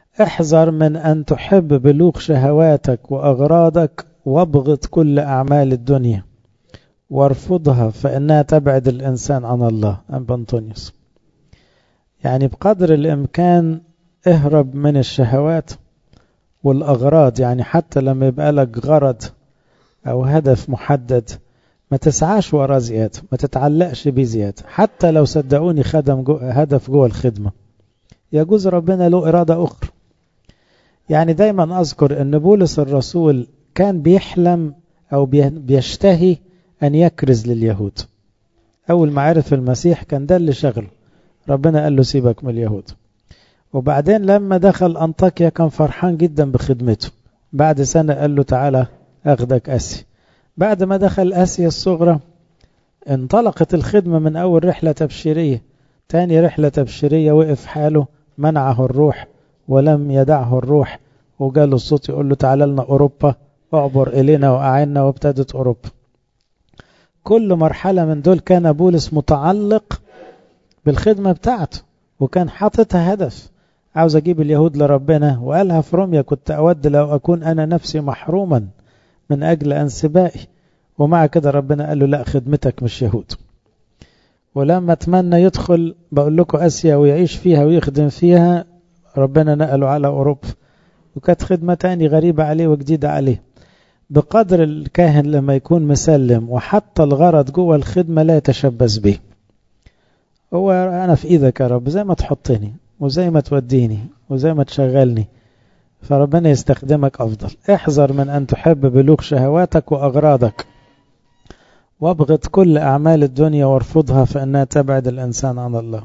احذر من أن تحب بلوغ شهواتك وأغراضك وابغض كل أعمال الدنيا وارفضها فإنها تبعد الإنسان عن الله أم أنطونيوس يعني بقدر الإمكان اهرب من الشهوات والأغراض يعني حتى لما يبقى لك غرض أو هدف محدد ما تسعاش وراه زيادة ما تتعلقش بيه زيادة حتى لو صدقوني خدم جو هدف جوه الخدمة يجوز ربنا له إرادة أخرى يعني دايما أذكر أن بولس الرسول كان بيحلم أو بيشتهي أن يكرز لليهود أول ما عرف المسيح كان ده اللي شغله ربنا قال له سيبك من اليهود وبعدين لما دخل أنطاكيا كان فرحان جدا بخدمته بعد سنة قال له تعالى أخدك أسيا بعد ما دخل آسيا الصغرى انطلقت الخدمة من أول رحلة تبشيرية تاني رحلة تبشيرية وقف حاله منعه الروح ولم يدعه الروح وجاله الصوت يقول له تعالى لنا أوروبا اعبر إلينا وأعنا وابتدت أوروبا كل مرحلة من دول كان بولس متعلق بالخدمة بتاعته وكان حاططها هدف عاوز أجيب اليهود لربنا وقالها في روميا كنت أود لو أكون أنا نفسي محروما من أجل أنسبائي ومع كده ربنا قال له لا خدمتك مش يهود ولما اتمنى يدخل بقول لكم آسيا ويعيش فيها ويخدم فيها ربنا نقله على أوروبا وكانت خدمة تاني غريبة عليه وجديدة عليه بقدر الكاهن لما يكون مسلم وحتى الغرض جوه الخدمة لا يتشبث به هو أنا في إيدك يا رب زي ما تحطني وزي ما توديني وزي ما تشغلني فربنا يستخدمك أفضل احذر من أن تحب بلوغ شهواتك وأغراضك وابغض كل أعمال الدنيا وارفضها فإنها تبعد الإنسان عن الله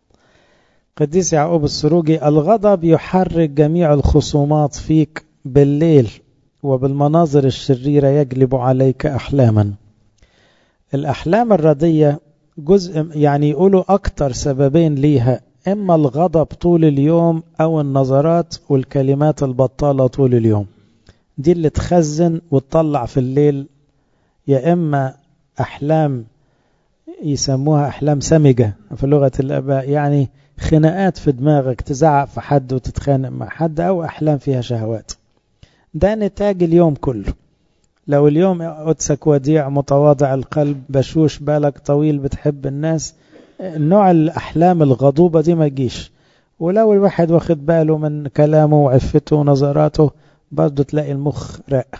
قديس يعقوب السروجي الغضب يحرك جميع الخصومات فيك بالليل وبالمناظر الشريرة يجلب عليك أحلاما الأحلام الردية جزء يعني يقولوا أكتر سببين ليها إما الغضب طول اليوم أو النظرات والكلمات البطالة طول اليوم دي اللي تخزن وتطلع في الليل يا إما أحلام يسموها أحلام سمجة في لغة الآباء يعني خناقات في دماغك تزعق في حد وتتخانق مع حد أو أحلام فيها شهوات ده نتاج اليوم كله لو اليوم قدسك وديع متواضع القلب بشوش بالك طويل بتحب الناس نوع الأحلام الغضوبة دي ما تجيش ولو الواحد واخد باله من كلامه وعفته ونظراته برضه تلاقي المخ راق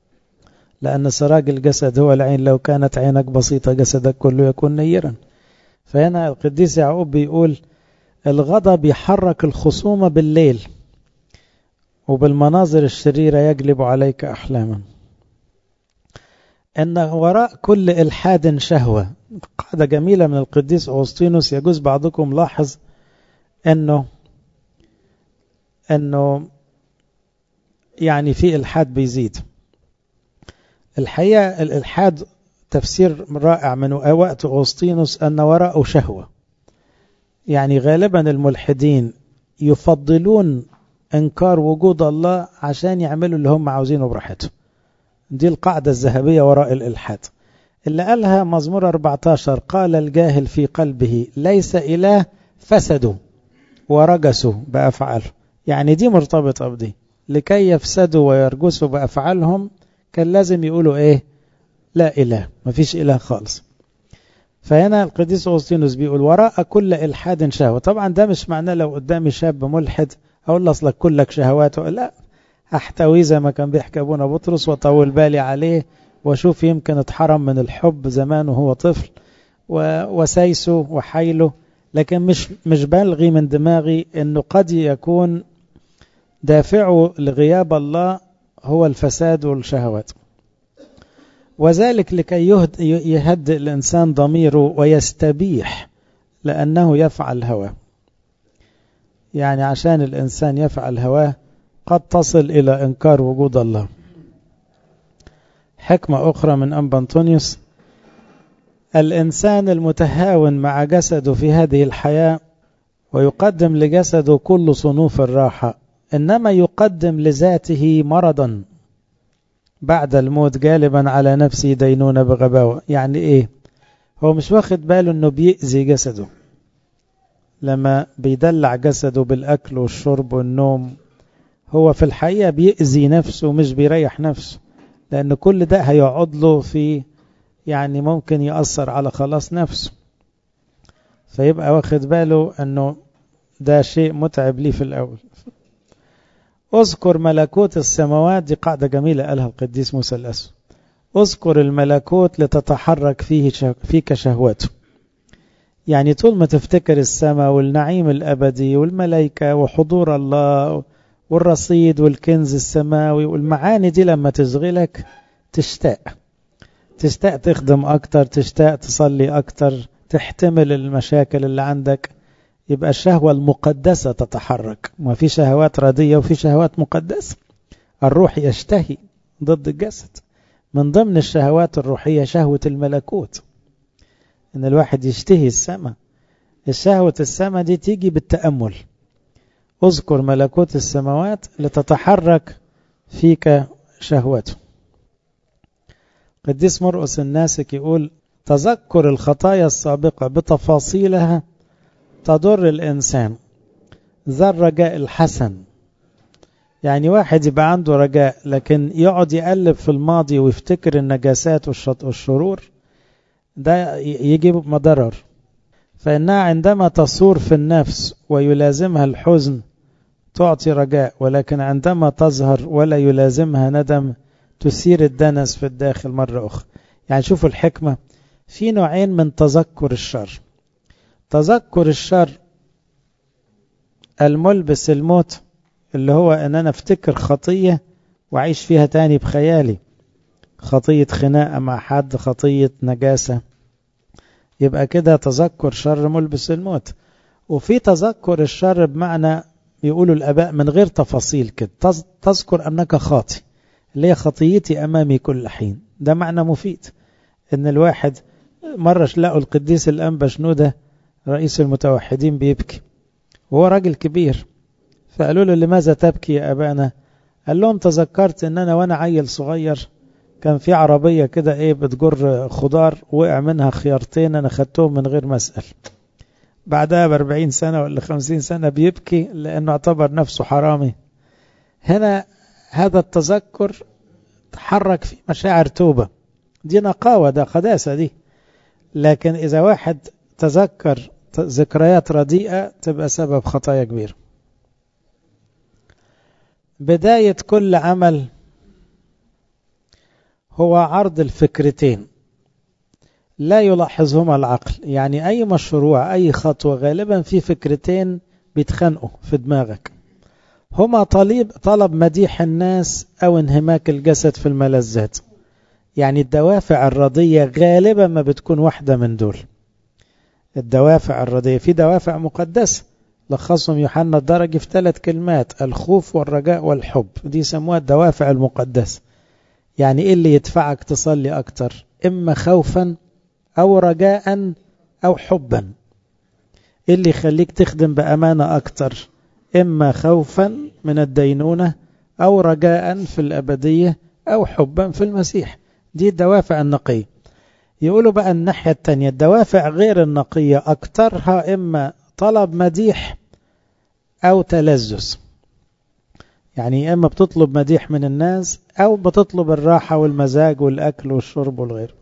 لأن سراج الجسد هو العين لو كانت عينك بسيطة جسدك كله يكون نيرا فهنا القديس يعقوب بيقول الغضب يحرك الخصومة بالليل وبالمناظر الشريرة يجلب عليك أحلاما أن وراء كل إلحاد شهوة قاعدة جميلة من القديس أغسطينوس يجوز بعضكم لاحظ أنه أنه يعني في إلحاد بيزيد الحقيقة الإلحاد تفسير رائع من وقت أغسطينوس أن وراءه شهوة يعني غالبا الملحدين يفضلون إنكار وجود الله عشان يعملوا اللي هم عاوزينه براحتهم دي القاعدة الذهبية وراء الإلحاد اللي قالها مزمور 14 قال الجاهل في قلبه ليس إله فسدوا ورجسوا بأفعاله يعني دي مرتبطة بدي لكي يفسدوا ويرجسوا بأفعالهم كان لازم يقولوا إيه لا إله مفيش إله خالص فهنا القديس أغسطينوس بيقول وراء كل إلحاد شهوة طبعا ده مش معناه لو قدامي شاب ملحد أقول له أصلك كلك شهوات لا أحتويه زي ما كان بيحكي أبونا بطرس وطول بالي عليه واشوف يمكن اتحرم من الحب زمان وهو طفل وسايسه وحيله لكن مش مش بلغي من دماغي انه قد يكون دافعه لغياب الله هو الفساد والشهوات وذلك لكي يهدئ الإنسان ضميره ويستبيح لأنه يفعل هواه يعني عشان الإنسان يفعل هواه قد تصل إلى إنكار وجود الله حكمة أخرى من أنبا أنطونيوس الإنسان المتهاون مع جسده في هذه الحياة ويقدم لجسده كل صنوف الراحة إنما يقدم لذاته مرضا بعد الموت جالبا على نفسه دينونة بغباوة يعني إيه هو مش واخد باله أنه بيأذي جسده لما بيدلع جسده بالأكل والشرب والنوم هو في الحقيقة بيأذي نفسه مش بيريح نفسه لأن كل ده هيقعد له في يعني ممكن يأثر على خلاص نفسه فيبقى واخد باله أنه ده شيء متعب ليه في الأول اذكر ملكوت السماوات دي قاعدة جميلة قالها القديس موسى الأسود اذكر الملكوت لتتحرك فيه فيك شهوته يعني طول ما تفتكر السماء والنعيم الأبدي والملائكة وحضور الله والرصيد والكنز السماوي والمعاني دي لما تشغلك تشتاق تشتاق تخدم أكتر تشتاق تصلي أكتر تحتمل المشاكل اللي عندك يبقى الشهوة المقدسة تتحرك ما في شهوات ردية وفي شهوات مقدسة الروح يشتهي ضد الجسد من ضمن الشهوات الروحية شهوة الملكوت ان الواحد يشتهي السماء الشهوة السماء دي تيجي بالتأمل اذكر ملكوت السماوات لتتحرك فيك شهوته قديس مرقس الناسك يقول تذكر الخطايا السابقة بتفاصيلها تضر الإنسان ذا الرجاء الحسن يعني واحد يبقى عنده رجاء لكن يقعد يقلب في الماضي ويفتكر النجاسات والشرور ده يجيب مضرر فإنها عندما تصور في النفس ويلازمها الحزن تعطي رجاء ولكن عندما تظهر ولا يلازمها ندم تثير الدنس في الداخل مرة أخرى يعني شوفوا الحكمة في نوعين من تذكر الشر تذكر الشر الملبس الموت اللي هو ان انا افتكر خطية واعيش فيها تاني بخيالي خطية خناقة مع حد خطية نجاسة يبقى كده تذكر شر ملبس الموت وفي تذكر الشر بمعنى يقولوا الاباء من غير تفاصيل كده تذكر انك خاطي اللي هي خطيتي امامي كل حين ده معنى مفيد ان الواحد مرة لقوا القديس الانبا شنودة رئيس المتوحدين بيبكي وهو راجل كبير فقالوا له لماذا تبكي يا أبانا قال لهم تذكرت ان انا وانا عيل صغير كان في عربية كده ايه بتجر خضار وقع منها خيارتين انا خدتهم من غير ما اسأل بعدها باربعين سنة ولا خمسين سنة بيبكي لانه اعتبر نفسه حرامي هنا هذا التذكر تحرك في مشاعر توبة دي نقاوة ده قداسة دي لكن إذا واحد تذكر ذكريات رديئة تبقى سبب خطايا كبير بداية كل عمل هو عرض الفكرتين لا يلاحظهما العقل يعني أي مشروع أي خطوة غالبا في فكرتين بيتخانقوا في دماغك هما طلب, طلب مديح الناس أو انهماك الجسد في الملذات يعني الدوافع الرضية غالبا ما بتكون واحدة من دول الدوافع الرضية في دوافع مقدسة لخصهم يوحنا الدرجي في ثلاث كلمات الخوف والرجاء والحب دي يسموها الدوافع المقدسة يعني ايه اللي يدفعك تصلي اكتر اما خوفا او رجاء او حبا ايه اللي يخليك تخدم بامانة اكتر اما خوفا من الدينونة او رجاء في الابدية او حبا في المسيح دي الدوافع النقية يقولوا بقى الناحية التانية الدوافع غير النقية أكترها إما طلب مديح أو تلذذ يعني إما بتطلب مديح من الناس أو بتطلب الراحة والمزاج والأكل والشرب والغير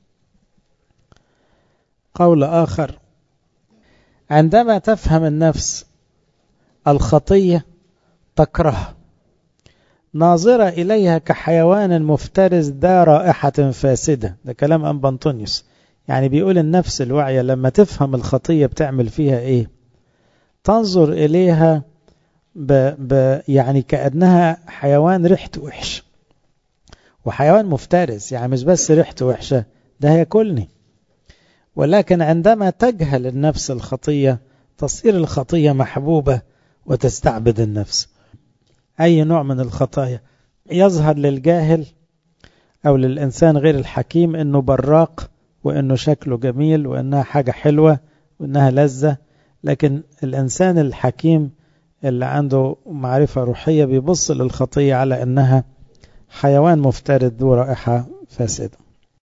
قول آخر عندما تفهم النفس الخطية تكره ناظرة إليها كحيوان مفترس ذا رائحة فاسدة ده كلام أنبا أنطونيوس يعني بيقول النفس الواعية لما تفهم الخطية بتعمل فيها إيه تنظر إليها ب ب يعني كأنها حيوان ريحته وحش وحيوان مفترس يعني مش بس ريحته وحشة ده هياكلني ولكن عندما تجهل النفس الخطية تصير الخطية محبوبة وتستعبد النفس أي نوع من الخطايا يظهر للجاهل أو للإنسان غير الحكيم أنه براق وأنه شكله جميل وأنها حاجة حلوة وأنها لذة لكن الإنسان الحكيم اللي عنده معرفة روحية بيبص للخطية على أنها حيوان مفترد ذو رائحة فاسدة